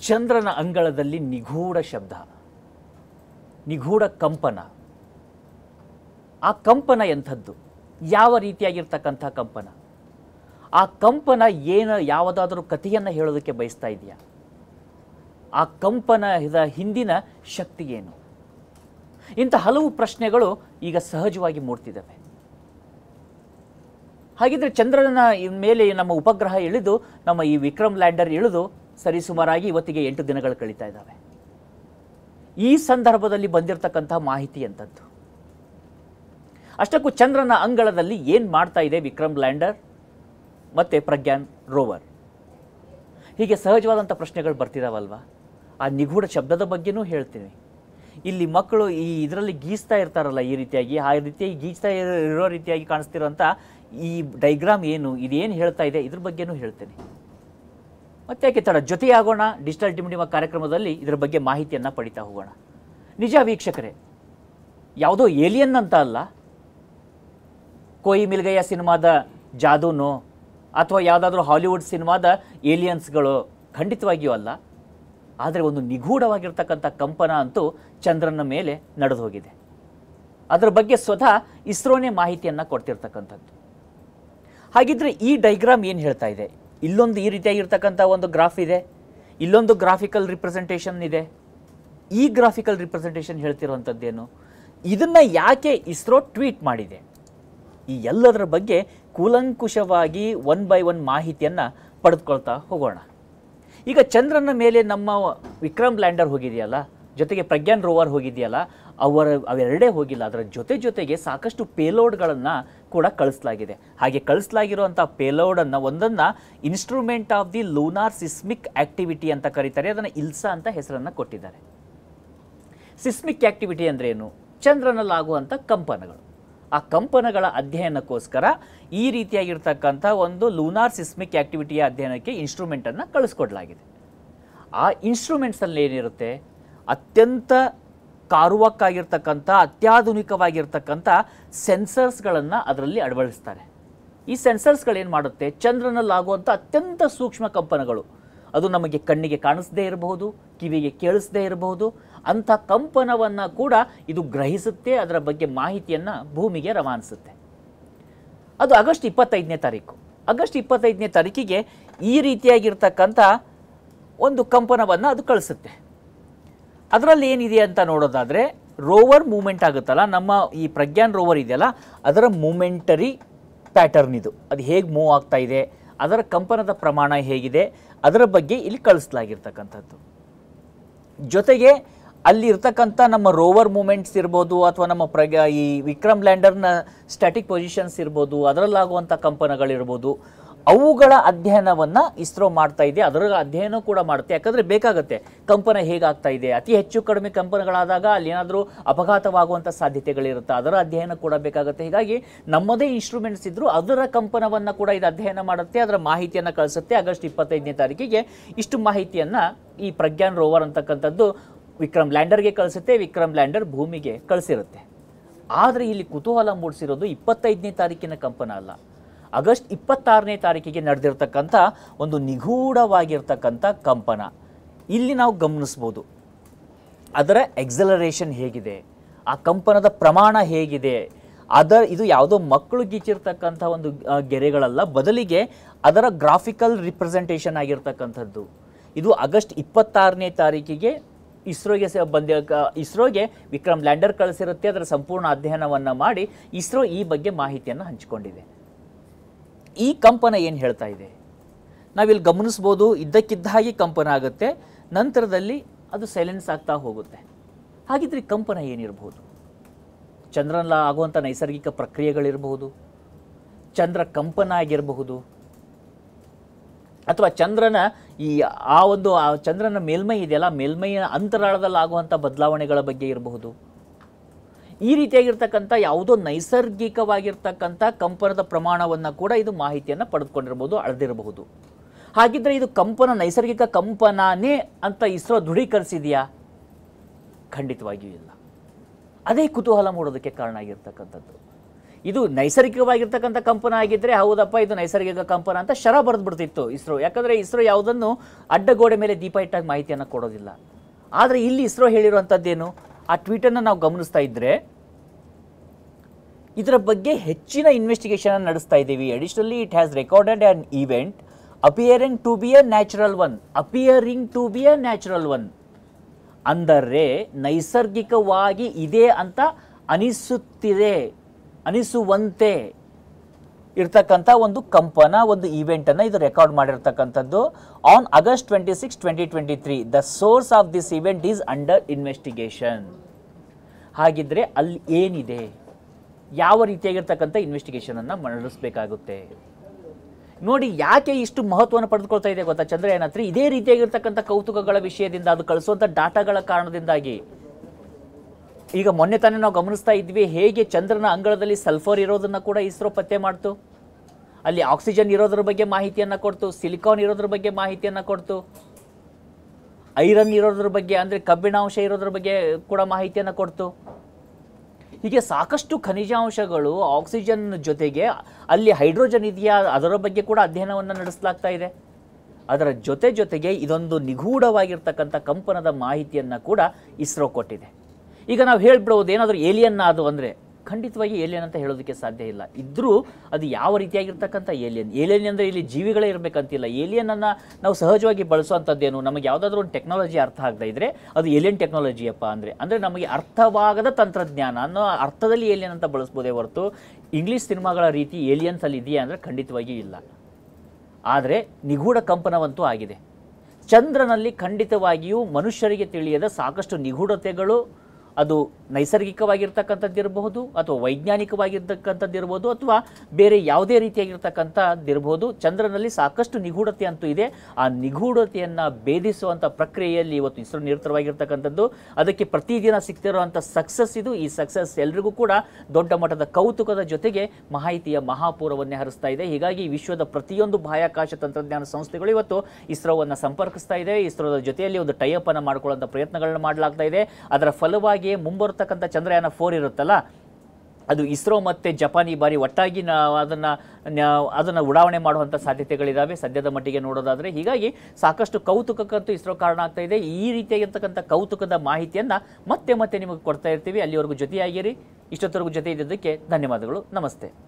ಚಂದ್ರನ ಅಂಗಳದಲ್ಲಿ ನಿಗೂಢ ಶಬ್ದ ನಿಗೂಢ ಕಂಪನ ಆ ಕಂಪನ ಎಂಥದ್ದು ಯಾವ ರೀತಿಯಾಗಿರ್ತಕ್ಕಂಥ ಕಂಪನ ಆ ಕಂಪನ ಏನು ಯಾವುದಾದ್ರೂ ಕಥೆಯನ್ನು ಹೇಳೋದಕ್ಕೆ ಬಯಸ್ತಾ ಇದೆಯಾ ಆ ಕಂಪನದ ಹಿಂದಿನ ಶಕ್ತಿ ಏನು ಇಂಥ ಹಲವು ಪ್ರಶ್ನೆಗಳು ಈಗ ಸಹಜವಾಗಿ ಮೂಡ್ತಿದ್ದಾವೆ ಹಾಗಿದ್ರೆ ಚಂದ್ರನ ಮೇಲೆ ನಮ್ಮ ಉಪಗ್ರಹ ಇಳಿದು ನಮ್ಮ ಈ ವಿಕ್ರಮ್ ಲ್ಯಾಂಡರ್ ಇಳಿದು ಸರಿಸುಮಾರಾಗಿ ಇವತ್ತಿಗೆ ಎಂಟು ದಿನಗಳು ಕಳೀತಾ ಇದ್ದಾವೆ ಈ ಸಂದರ್ಭದಲ್ಲಿ ಬಂದಿರತಕ್ಕಂಥ ಮಾಹಿತಿ ಎಂಥದ್ದು ಅಷ್ಟಕ್ಕೂ ಚಂದ್ರನ ಅಂಗಳದಲ್ಲಿ ಏನು ಮಾಡ್ತಾ ಇದೆ ವಿಕ್ರಮ್ ಲ್ಯಾಂಡರ್ ಮತ್ತು ಪ್ರಜ್ಞಾನ್ ರೋವರ್ ಹೀಗೆ ಸಹಜವಾದಂಥ ಪ್ರಶ್ನೆಗಳು ಬರ್ತಿದಾವಲ್ವಾ ಆ ನಿಗೂಢ ಶಬ್ದದ ಬಗ್ಗೆನೂ ಹೇಳ್ತೀನಿ ಇಲ್ಲಿ ಮಕ್ಕಳು ಈ ಇದರಲ್ಲಿ ಗೀಸ್ತಾ ಇರ್ತಾರಲ್ಲ ಈ ರೀತಿಯಾಗಿ ಆ ರೀತಿಯಾಗಿ ಗೀಸ್ತಾ ಇರೋ ಇರೋ ರೀತಿಯಾಗಿ ಕಾಣಿಸ್ತಿರೋಂಥ ಈ ಡೈಗ್ರಾಮ್ ಏನು ಇದೇನು ಹೇಳ್ತಾ ಇದೆ ಇದ್ರ ಬಗ್ಗೆನೂ ಹೇಳ್ತೇನೆ ಮತ್ತೆ ಯಾಕೆ ತಡ ಜೊತೆಯಾಗೋಣ ಡಿಜಿಟಲ್ ಡಿಮಿಡಿಮ ಕಾರ್ಯಕ್ರಮದಲ್ಲಿ ಇದರ ಬಗ್ಗೆ ಮಾಹಿತಿಯನ್ನು ಪಡಿತಾ ಹೋಗೋಣ ನಿಜ ವೀಕ್ಷಕರೇ ಯಾವುದೋ ಏಲಿಯನ್ ಅಂತ ಅಲ್ಲ ಕೋಯಿ ಮಿಲ್ಗಯ್ಯ ಸಿನಿಮಾದ ಜಾದೂನೋ ಅಥವಾ ಯಾವುದಾದ್ರೂ ಹಾಲಿವುಡ್ ಸಿನಿಮಾದ ಏಲಿಯನ್ಸ್ಗಳು ಖಂಡಿತವಾಗಿಯೂ ಅಲ್ಲ ಆದರೆ ಒಂದು ನಿಗೂಢವಾಗಿರ್ತಕ್ಕಂಥ ಕಂಪನ ಅಂತೂ ಚಂದ್ರನ ಮೇಲೆ ನಡೆದು ಹೋಗಿದೆ ಅದರ ಬಗ್ಗೆ ಸ್ವತಃ ಇಸ್ರೋನೇ ಮಾಹಿತಿಯನ್ನು ಕೊಡ್ತಿರ್ತಕ್ಕಂಥದ್ದು ಹಾಗಿದ್ರೆ ಈ ಡೈಗ್ರಾಮ್ ಏನು ಹೇಳ್ತಾ ಇದೆ ಇಲ್ಲೊಂದು ಈ ರೀತಿಯಾಗಿರ್ತಕ್ಕಂಥ ಒಂದು ಗ್ರಾಫ್ ಇದೆ ಇಲ್ಲೊಂದು ಗ್ರಾಫಿಕಲ್ ರಿಪ್ರೆಸೆಂಟೇಷನ್ ಇದೆ ಈ ಗ್ರಾಫಿಕಲ್ ರಿಪ್ರೆಸೆಂಟೇಷನ್ ಹೇಳ್ತಿರುವಂಥದ್ದೇನು ಇದನ್ನು ಯಾಕೆ ಇಸ್ರೋ ಟ್ವೀಟ್ ಮಾಡಿದೆ ಈ ಎಲ್ಲದರ ಬಗ್ಗೆ ಕೂಲಂಕುಷವಾಗಿ ಒನ್ ಬೈ ಒನ್ ಮಾಹಿತಿಯನ್ನು ಪಡೆದುಕೊಳ್ತಾ ಹೋಗೋಣ ಈಗ ಚಂದ್ರನ ಮೇಲೆ ನಮ್ಮ ವಿಕ್ರಮ್ ಲ್ಯಾಂಡರ್ ಹೋಗಿದೆಯಲ್ಲ ಜೊತೆಗೆ ಪ್ರಜ್ಞಾನ್ ರೋವರ್ ಹೋಗಿದೆಯಲ್ಲ ಅವರ ಅವೆರಡೇ ಹೋಗಿಲ್ಲ ಅದರ ಜೊತೆ ಜೊತೆಗೆ ಸಾಕಷ್ಟು ಪೇಲೋಡ್ಗಳನ್ನು ಕೂಡ ಕಳಿಸಲಾಗಿದೆ ಹಾಗೆ ಕಳಿಸಲಾಗಿರುವಂಥ ಪೇಲೋಡನ್ನು ಒಂದನ್ನು instrument of the lunar seismic activity ಅಂತ ಕರೀತಾರೆ ಅದನ್ನು ಇಲ್ಸಾ ಅಂತ ಹೆಸರನ್ನು ಕೊಟ್ಟಿದ್ದಾರೆ ಸಿಸ್ಮಿಕ್ ಆಕ್ಟಿವಿಟಿ ಅಂದ್ರೆ ಏನು ಚಂದ್ರನಲ್ಲಾಗುವಂಥ ಕಂಪನಗಳು ಆ ಕಂಪನಗಳ ಅಧ್ಯಯನಕ್ಕೋಸ್ಕರ ಈ ರೀತಿಯಾಗಿರ್ತಕ್ಕಂಥ ಒಂದು ಲೂನಾರ್ ಸಿಸ್ಮಿಕ್ ಆಕ್ಟಿವಿಟಿಯ ಅಧ್ಯಯನಕ್ಕೆ ಇನ್ಸ್ಟ್ರೂಮೆಂಟನ್ನು ಕಳಿಸ್ಕೊಡ್ಲಾಗಿದೆ ಆ ಇನ್ಸ್ಟ್ರೂಮೆಂಟ್ಸಲ್ಲಿ ಏನಿರುತ್ತೆ ಅತ್ಯಂತ ಕಾರುವಕ್ಕಾಗಿರ್ತಕ್ಕಂಥ ಅತ್ಯಾಧುನಿಕವಾಗಿರ್ತಕ್ಕಂಥ ಸೆನ್ಸರ್ಸ್ಗಳನ್ನು ಅದರಲ್ಲಿ ಅಳವಡಿಸ್ತಾರೆ ಈ ಸೆನ್ಸರ್ಸ್ಗಳೇನು ಮಾಡುತ್ತೆ ಚಂದ್ರನಲ್ಲಾಗುವಂಥ ಅತ್ಯಂತ ಸೂಕ್ಷ್ಮ ಕಂಪನಗಳು ಅದು ನಮಗೆ ಕಣ್ಣಿಗೆ ಕಾಣಿಸದೇ ಇರಬಹುದು ಕಿವಿಗೆ ಕೇಳಿಸದೇ ಇರಬಹುದು ಅಂಥ ಕಂಪನವನ್ನು ಕೂಡ ಇದು ಗ್ರಹಿಸುತ್ತೆ ಅದರ ಬಗ್ಗೆ ಮಾಹಿತಿಯನ್ನು ಭೂಮಿಗೆ ರವಾನಿಸುತ್ತೆ ಅದು ಆಗಸ್ಟ್ ಇಪ್ಪತ್ತೈದನೇ ತಾರೀಕು ಆಗಸ್ಟ್ ಇಪ್ಪತ್ತೈದನೇ ತಾರೀಕಿಗೆ ಈ ರೀತಿಯಾಗಿರ್ತಕ್ಕಂಥ ಒಂದು ಕಂಪನವನ್ನು ಅದು ಕಳಿಸುತ್ತೆ ಅದರಲ್ಲಿ ಏನಿದೆ ಅಂತ ನೋಡೋದಾದರೆ ರೋವರ್ ಮೂಮೆಂಟ್ ಆಗುತ್ತಲ್ಲ ನಮ್ಮ ಈ ಪ್ರಜ್ಞಾನ್ ರೋವರ್ ಇದೆಯಲ್ಲ ಅದರ ಮೂಮೆಂಟರಿ ಪ್ಯಾಟರ್ನ್ ಇದು ಅದು ಹೇಗೆ ಮೂವ್ ಆಗ್ತಾ ಇದೆ ಅದರ ಕಂಪನದ ಪ್ರಮಾಣ ಹೇಗಿದೆ ಅದರ ಬಗ್ಗೆ ಇಲ್ಲಿ ಕಳಿಸ್ಲಾಗಿರ್ತಕ್ಕಂಥದ್ದು ಜೊತೆಗೆ ಅಲ್ಲಿ ಇರ್ತಕ್ಕಂಥ ನಮ್ಮ ರೋವರ್ ಮೂಮೆಂಟ್ಸ್ ಇರ್ಬೋದು ಅಥವಾ ನಮ್ಮ ಪ್ರಗ ಈ ವಿಕ್ರಮ್ ಲ್ಯಾಂಡರ್ನ ಸ್ಟ್ಯಾಟಿಕ್ ಪೊಸಿಷನ್ಸ್ ಇರ್ಬೋದು ಅದರಲ್ಲಾಗುವಂಥ ಕಂಪನಗಳಿರ್ಬೋದು ಅವುಗಳ ಅಧ್ಯಯನವನ್ನು ಇಸ್ರೋ ಮಾಡ್ತಾ ಇದೆ ಅದರ ಅಧ್ಯಯನ ಕೂಡ ಮಾಡುತ್ತೆ ಯಾಕಂದರೆ ಬೇಕಾಗುತ್ತೆ ಕಂಪನ ಹೇಗಾಗ್ತಾ ಇದೆ ಅತಿ ಹೆಚ್ಚು ಕಡಿಮೆ ಕಂಪನಗಳಾದಾಗ ಅಲ್ಲಿ ಏನಾದರೂ ಅಪಘಾತವಾಗುವಂಥ ಸಾಧ್ಯತೆಗಳಿರುತ್ತೆ ಅದರ ಅಧ್ಯಯನ ಕೂಡ ಬೇಕಾಗುತ್ತೆ ಹೀಗಾಗಿ ನಮ್ಮದೇ ಇನ್ಸ್ಟ್ರೂಮೆಂಟ್ಸ್ ಇದ್ದರೂ ಅದರ ಕಂಪನವನ್ನು ಕೂಡ ಇದು ಅಧ್ಯಯನ ಮಾಡುತ್ತೆ ಅದರ ಮಾಹಿತಿಯನ್ನು ಕಳಿಸುತ್ತೆ ಆಗಸ್ಟ್ ಇಪ್ಪತ್ತೈದನೇ ತಾರೀಕಿಗೆ ಇಷ್ಟು ಮಾಹಿತಿಯನ್ನು ಈ ಪ್ರಜ್ಞಾನ್ ರೋವರ್ ಅಂತಕ್ಕಂಥದ್ದು ವಿಕ್ರಮ್ ಲ್ಯಾಂಡರ್ಗೆ ಕಳಿಸುತ್ತೆ ವಿಕ್ರಮ್ ಲ್ಯಾಂಡರ್ ಭೂಮಿಗೆ ಕಳಿಸಿರುತ್ತೆ ಆದರೆ ಇಲ್ಲಿ ಕುತೂಹಲ ಮೂಡಿಸಿರೋದು ಇಪ್ಪತ್ತೈದನೇ ತಾರೀಕಿನ ಕಂಪನ ಅಲ್ಲ ಆಗಸ್ಟ್ ಇಪ್ಪತ್ತಾರನೇ ತಾರೀಕಿಗೆ ನಡೆದಿರ್ತಕ್ಕಂಥ ಒಂದು ನಿಗೂಢವಾಗಿರ್ತಕ್ಕಂಥ ಕಂಪನ ಇಲ್ಲಿ ನಾವು ಗಮನಿಸ್ಬೋದು ಅದರ ಎಕ್ಸಲರೇಷನ್ ಹೇಗಿದೆ ಆ ಕಂಪನದ ಪ್ರಮಾಣ ಹೇಗಿದೆ ಅದರ ಇದು ಯಾವುದೋ ಮಕ್ಕಳು ಗೀಚಿರ್ತಕ್ಕಂಥ ಒಂದು ಆ, ಗೆರೆಗಳಲ್ಲ ಬದಲಿಗೆ ಅದರ ಗ್ರಾಫಿಕಲ್ ರಿಪ್ರೆಸೆಂಟೇಷನ್ ಆಗಿರ್ತಕ್ಕಂಥದ್ದು ಇದು ಆಗಸ್ಟ್ ಇಪ್ಪತ್ತಾರನೇ ತಾರೀಕಿಗೆ ಇಸ್ರೋಗೆ ಸ ಬಂದ ಕ- ಇಸ್ರೋಗೆ ವಿಕ್ರಮ್ ಲ್ಯಾಂಡರ್ ಕಳಿಸಿರುತ್ತೆ ಅದರ ಸಂಪೂರ್ಣ ಅಧ್ಯಯನವನ್ನು ಮಾಡಿ ಇಸ್ರೋ ಈ ಬಗ್ಗೆ ಮಾಹಿತಿಯನ್ನು ಹಂಚಿಕೊಂಡಿದೆ ಈ ಕಂಪನ ಏನು ಹೇಳ್ತಾ ಇದೆ ನಾವಿಲ್ಲಿ ಗಮನಿಸ್ಬೋದು ಇದ್ದಕ್ಕಿದ್ದ ಹಾಗೆ ಕಂಪನ ಆಗುತ್ತೆ ನಂತರದಲ್ಲಿ ಅದು ಸೈಲೆನ್ಸ್ ಆಗ್ತಾ ಹೋಗುತ್ತೆ ಹಾಗಿದ್ರೆ ಈ ಕಂಪನ ಏನಿರಬಹುದು ಚಂದ್ರನ ಆಗುವಂಥ ನೈಸರ್ಗಿಕ ಪ್ರಕ್ರಿಯೆಗಳಿರಬಹುದು ಚಂದ್ರ ಕಂಪನ ಆಗಿರಬಹುದು ಅಥವಾ ಚಂದ್ರನ ಈ ಆ ಒಂದು ಆ ಚಂದ್ರನ ಮೇಲ್ಮೈ ಇದೆಯಲ್ಲ ಮೇಲ್ಮೈಯ ಅಂತರಾಳದಲ್ಲಿ ಆಗುವಂಥ ಬದಲಾವಣೆಗಳ ಬಗ್ಗೆ ಇರಬಹುದು ಈ ರೀತಿಯಾಗಿರ್ತಕ್ಕಂಥ ಯಾವುದೋ ನೈಸರ್ಗಿಕವಾಗಿರ್ತಕ್ಕಂಥ ಕಂಪನದ ಪ್ರಮಾಣವನ್ನು ಕೂಡ ಇದು ಮಾಹಿತಿಯನ್ನು ಪಡೆದುಕೊಂಡಿರಬಹುದು ಅಳೆದಿರಬಹುದು ಹಾಗಿದ್ರೆ ಇದು ಕಂಪನ ನೈಸರ್ಗಿಕ ಕಂಪನನೇ ಅಂತ ಇಸ್ರೋ ದೃಢೀಕರಿಸಿದೆಯಾ ಖಂಡಿತವಾಗಿಯೂ ಇಲ್ಲ ಅದೇ ಕುತೂಹಲ ಮೂಡೋದಕ್ಕೆ ಕಾರಣ ಆಗಿರ್ತಕ್ಕಂಥದ್ದು ಇದು ನೈಸರ್ಗಿಕವಾಗಿರ್ತಕ್ಕಂಥ ಕಂಪನ ಆಗಿದ್ದರೆ ಹೌದಪ್ಪ ಇದು ನೈಸರ್ಗಿಕ ಕಂಪನ ಅಂತ ಶರ ಬರೆದ್ಬಿಡ್ತಿತ್ತು ಇಸ್ರೋ ಯಾಕಂದರೆ ಇಸ್ರೋ ಯಾವುದನ್ನು ಅಡ್ಡಗೋಡೆ ಮೇಲೆ ದೀಪ ಇಟ್ಟಾಗ ಮಾಹಿತಿಯನ್ನು ಕೊಡೋದಿಲ್ಲ ಆದರೆ ಇಲ್ಲಿ ಇಸ್ರೋ ಹೇಳಿರುವಂಥದ್ದೇನು ಆ ಟ್ವೀಟನ್ನು ನಾವು ಗಮನಿಸ್ತಾ ಇದ್ದರೆ ಇದರ ಬಗ್ಗೆ ಹೆಚ್ಚಿನ ಇನ್ವೆಸ್ಟಿಗೇಷನ್ ನಡೆಸ್ತಾ ಇದ್ದೀವಿ additionally it has recorded an event appearing to be a natural one appearing to be a natural one ಅಂದರೆ ನೈಸರ್ಗಿಕವಾಗಿ ಇದೆ ಅಂತ ಅನಿಸುತ್ತಿದೆ ಅನಿಸುವಂತೆ ಇರ್ತಕ್ಕಂಥ ಒಂದು ಕಂಪನ ಒಂದು ಈವೆಂಟನ್ನು ಇದು ರೆಕಾರ್ಡ್ ಮಾಡಿರ್ತಕ್ಕಂಥದ್ದು on August twenty six twenty twenty three the source of this event is under investigation ಹಾಗಿದ್ರೆ ಅಲ್ಲಿ ಏನಿದೆ ಯಾವ ರೀತಿಯಾಗಿರ್ತಕ್ಕಂಥ ಇನ್ವೆಸ್ಟಿಗೇಷನನ್ನು ನಡೆಸಬೇಕಾಗುತ್ತೆ ನೋಡಿ ಯಾಕೆ ಇಷ್ಟು ಮಹತ್ವವನ್ನು ಪಡೆದುಕೊಳ್ತಾ ಇದೆ ಗೊತ್ತಾ ಚಂದ್ರಯಾನ ತ್ರೀ ಇದೇ ರೀತಿಯಾಗಿರ್ತಕ್ಕಂಥ ಕೌತುಕಗಳ ವಿಷಯದಿಂದ ಅದು ಕಳಿಸುವಂಥ ಡಾಟಾಗಳ ಕಾರಣದಿಂದಾಗಿ ಈಗ ಮೊನ್ನೆ ತಾನೇ ನಾವು ಗಮನಿಸ್ತಾ ಇದ್ವಿ ಹೇಗೆ ಚಂದ್ರನ ಅಂಗಳದಲ್ಲಿ ಸಲ್ಫರ್ ಇರೋದನ್ನ ಕೂಡ ಇಸ್ರೋ ಪತ್ತೆ ಮಾಡ್ತು ಅಲ್ಲಿ ಆಕ್ಸಿಜನ್ ಇರೋದ್ರ ಬಗ್ಗೆ ಮಾಹಿತಿಯನ್ನು ಕೊಡ್ತು ಸಿಲಿಕಾನ್ ಇರೋದ್ರ ಬಗ್ಗೆ ಮಾಹಿತಿಯನ್ನು ಕೊಡ್ತು ಐರನ್ ಇರೋದ್ರ ಬಗ್ಗೆ ಅಂದರೆ ಕಬ್ಬಿಣಾಂಶ ಇರೋದ್ರ ಬಗ್ಗೆ ಕೂಡ ಮಾಹಿತಿಯನ್ನು ಕೊಡ್ತು ಹೀಗೆ ಸಾಕಷ್ಟು ಖನಿಜಾಂಶಗಳು ಆಕ್ಸಿಜನ್ ಜೊತೆಗೆ ಅಲ್ಲಿ ಹೈಡ್ರೋಜನ್ ಇದೆಯಾ ಅದರ ಬಗ್ಗೆ ಕೂಡ ಅಧ್ಯಯನವನ್ನು ನಡೆಸಲಾಗ್ತಾ ಇದೆ ಅದರ ಜೊತೆ ಜೊತೆಗೆ ಇದೊಂದು ನಿಗೂಢವಾಗಿರ್ತಕ್ಕಂಥ ಕಂಪನದ ಮಾಹಿತಿಯನ್ನು ಕೂಡ ಇಸ್ರೋ ಕೊಟ್ಟಿದೆ ಈಗ ನಾವು ಹೇಳ್ಬಿಡೋದು ಏನಾದರೂ ಏಲಿಯನ್ ಅದು ಅಂದರೆ ಖಂಡಿತವಾಗಿ ಏಲಿಯನ್ ಅಂತ ಹೇಳೋದಕ್ಕೆ ಸಾಧ್ಯ ಇಲ್ಲ ಇದ್ರೂ ಅದು ಯಾವ ರೀತಿಯಾಗಿರ್ತಕ್ಕಂಥ ಏಲಿಯನ್ ಏಲಿಯನ್ ಅಂದರೆ ಇಲ್ಲಿ ಜೀವಿಗಳೇ ಇರಬೇಕಂತಿಲ್ಲ ಏಲಿಯನನ್ನು ನಾವು ಸಹಜವಾಗಿ ಬಳಸುವಂಥದ್ದೇನು ನಮಗೆ ಯಾವುದಾದ್ರೂ ಒಂದು ಟೆಕ್ನಾಲಜಿ ಅರ್ಥ ಆಗದೇ ಇದ್ದರೆ ಅದು ಏಲಿಯನ್ ಟೆಕ್ನಾಲಜಿಯಪ್ಪ ಅಂದರೆ ಅಂದರೆ ನಮಗೆ ಅರ್ಥವಾಗದ ತಂತ್ರಜ್ಞಾನ ಅನ್ನೋ ಅರ್ಥದಲ್ಲಿ ಏಲಿಯನ್ ಅಂತ ಬಳಸ್ಬೋದೇ ಹೊರತು ಇಂಗ್ಲೀಷ್ ಸಿನಿಮಾಗಳ ರೀತಿ ಏಲಿಯನ್ಸ್ ಅಲ್ಲಿ ಇದೆಯಾ ಅಂದರೆ ಖಂಡಿತವಾಗಿಯೂ ಇಲ್ಲ ಆದರೆ ನಿಗೂಢ ಕಂಪನವಂತೂ ಆಗಿದೆ ಚಂದ್ರನಲ್ಲಿ ಖಂಡಿತವಾಗಿಯೂ ಮನುಷ್ಯರಿಗೆ ತಿಳಿಯದ ಸಾಕಷ್ಟು ನಿಗೂಢತೆಗಳು ಅದು ನೈಸರ್ಗಿಕವಾಗಿರ್ತಕ್ಕಂಥದ್ದಿರಬಹುದು ಅಥವಾ ವೈಜ್ಞಾನಿಕವಾಗಿರ್ತಕ್ಕಂಥದ್ದಿರ್ಬೋದು ಅಥವಾ ಬೇರೆ ಯಾವುದೇ ರೀತಿಯಾಗಿರ್ತಕ್ಕಂಥದ್ದಿರಬಹುದು ಚಂದ್ರನಲ್ಲಿ ಸಾಕಷ್ಟು ನಿಗೂಢತೆ ಅಂತೂ ಇದೆ ಆ ನಿಗೂಢತೆಯನ್ನು ಭೇದಿಸುವಂಥ ಪ್ರಕ್ರಿಯೆಯಲ್ಲಿ ಇವತ್ತು ಇಸ್ರೋ ನಿರತವಾಗಿರ್ತಕ್ಕಂಥದ್ದು ಅದಕ್ಕೆ ಪ್ರತಿದಿನ ಸಿಗ್ತಿರುವಂಥ ಸಕ್ಸಸ್ ಇದು ಈ ಸಕ್ಸಸ್ ಎಲ್ರಿಗೂ ಕೂಡ ದೊಡ್ಡ ಮಟ್ಟದ ಕೌತುಕದ ಜೊತೆಗೆ ಮಾಹಿತಿಯ ಮಹಾಪೂರವನ್ನೇ ಹರಿಸ್ತಾ ಇದೆ ಹೀಗಾಗಿ ವಿಶ್ವದ ಪ್ರತಿಯೊಂದು ಬಾಹ್ಯಾಕಾಶ ತಂತ್ರಜ್ಞಾನ ಸಂಸ್ಥೆಗಳು ಇವತ್ತು ಇಸ್ರೋವನ್ನು ಸಂಪರ್ಕಿಸ್ತಾ ಇದೆ ಇಸ್ರೋದ ಜೊತೆಯಲ್ಲಿ ಒಂದು ಟೈಅಪ್ ಅನ್ನು ಮಾಡ್ಕೊಳ್ಳುವಂಥ ಪ್ರಯತ್ನಗಳನ್ನ ಮಾಡಲಾಗ್ತಾ ಇದೆ ಅದರ ಫಲವಾಗಿಯೇ ಮುಂಬರತಕ್ಕಂಥ ಚಂದ್ರಯಾನ ಫೋರ್ ಇರುತ್ತಲ್ಲ ಅದು ಇಸ್ರೋ ಮತ್ತು ಜಪಾನ್ ಈ ಬಾರಿ ಒಟ್ಟಾಗಿ ನಾವು ಅದನ್ನು ಅದನ್ನು ಉಡಾವಣೆ ಮಾಡುವಂಥ ಸಾಧ್ಯತೆಗಳಿದ್ದಾವೆ ಸದ್ಯದ ಮಟ್ಟಿಗೆ ನೋಡೋದಾದರೆ ಹೀಗಾಗಿ ಸಾಕಷ್ಟು ಕೌತುಕಕ್ಕಂತೂ ಇಸ್ರೋ ಕಾರಣ ಆಗ್ತಾ ಇದೆ ಈ ರೀತಿಯಾಗಿರ್ತಕ್ಕಂಥ ಕೌತುಕದ ಮಾಹಿತಿಯನ್ನು ಮತ್ತೆ ಮತ್ತೆ ನಿಮಗೆ ಕೊಡ್ತಾ ಇರ್ತೀವಿ ಅಲ್ಲಿವರೆಗೂ ಜೊತೆಯಾಗಿರಿ ಇಷ್ಟೊತ್ತವರೆಗೂ ಜೊತೆ ಇದ್ದಿದ್ದಕ್ಕೆ ಧನ್ಯವಾದಗಳು ನಮಸ್ತೆ